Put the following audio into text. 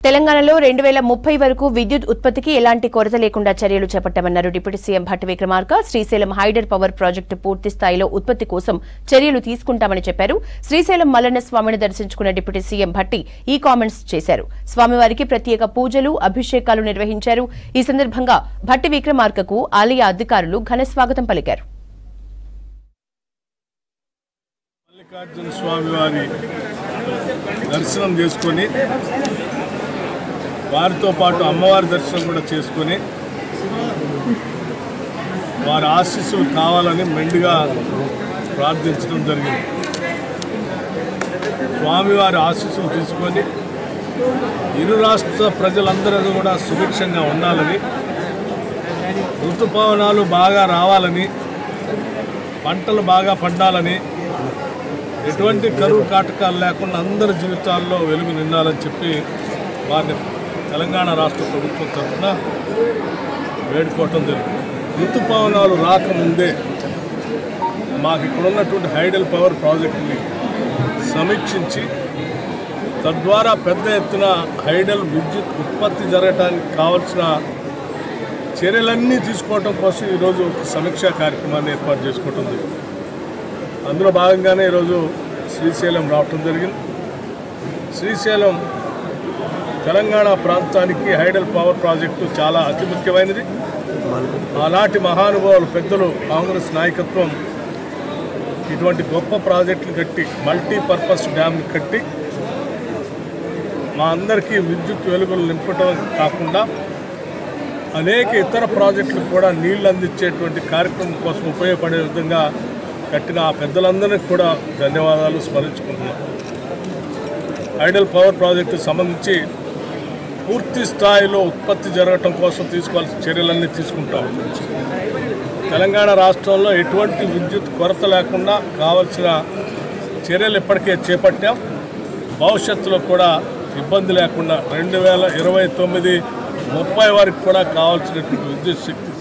తెలంగాణలో రెండు వేల ముప్పై వరకు విద్యుత్ ఉత్పత్తికి ఎలాంటి కొరత లేకుండా చర్యలు చేపట్టామన్నారు deputy CM Bhatti Vikramarka Srisailam hydel power project పూర్తి స్థాయిలో ఉత్పత్తి కోసం చర్యలు తీసుకుంటామని చెప్పారు శ్రీశైలం మల్లన్న స్వామిని దర్శించుకున్న డిప్యూటీ సీఎం భట్టి ఈ కామెంట్స్ చేశారు స్వామివారికి ప్రత్యేక పూజలు అభిషేకాలు నిర్వహించారు ఈ సందర్భంగా భట్టి విక్రమార్కకు ఆలయ అధికారులు ఘన స్వాగతం పలికారు మల్లికార్జున స్వామి వారి దర్శనం చేసుకొని వారితో పాటు అమ్మవారి దర్శనం కూడా చేసుకొని వారి ఆశీస్సులు కావాలని మెండుగా ప్రార్థించడం జరిగింది స్వామివారి ఆశీస్సులు తీసుకొని ఇరు రాష్ట్ర ప్రజలందరూ కూడా సుభిక్షంగా ఉండాలని ఋతుపవనాలు బాగా రావాలని పంటలు బాగా పండాలని ఎటువంటి కరువు కాటకాలు లేకుండా అందరి జీవితాల్లో వెలుగు నిండాలని చెప్పి వారిని తెలంగాణ రాష్ట్ర ప్రభుత్వం తరఫున వేడుకోవటం జరిగింది ఋతుపవనాలు రాకముందే మాకు ఇక్కడ ఉన్నటువంటి హైడల్ పవర్ ప్రాజెక్టుని సమీక్షించి తద్వారా పెద్ద ఎత్తున హైడల్ విద్యుత్ ఉత్పత్తి జరగడానికి కావలసిన చర్యలన్నీ తీసుకోవడం కోసం ఈరోజు ఒక సమీక్షా కార్యక్రమాన్ని ఏర్పాటు చేసుకోవటం జరిగింది అందులో భాగంగానే ఈరోజు శ్రీశైలం రావటం జరిగింది శ్రీశైలం తెలంగాణ ప్రాంతానికి హైడల్ పవర్ ప్రాజెక్టు చాలా అతి ముఖ్యమైనది ఆనాటి మహానుభావులు పెద్దలు కాంగ్రెస్ నాయకత్వం ఇటువంటి గొప్ప ప్రాజెక్టులు కట్టి మల్టీపర్పస్ డ్యామ్ని కట్టి మా అందరికీ విద్యుత్ వెలుగులు నింపటం కాకుండా అనేక ఇతర ప్రాజెక్టులకు కూడా నీళ్లు అందించేటువంటి కార్యక్రమం కోసం ఉపయోగపడే విధంగా కట్టిన ఆ పెద్దలందరికీ కూడా ధన్యవాదాలు స్మరించుకుంటున్నాం ఐడల్ పవర్ ప్రాజెక్టు సంబంధించి పూర్తి స్థాయిలో ఉత్పత్తి జరగటం కోసం తీసుకోవాల్సిన చర్యలన్నీ తీసుకుంటాం తెలంగాణ రాష్ట్రంలో ఎటువంటి విద్యుత్ కొరత లేకుండా కావలసిన చర్యలు ఇప్పటికే చేపట్టాం భవిష్యత్తులో కూడా ఇబ్బంది లేకుండా రెండు వేల ఇరవై తొమ్మిది ముప్పై వరకు కూడా కావాల్సినటువంటి విద్యుత్ శక్తి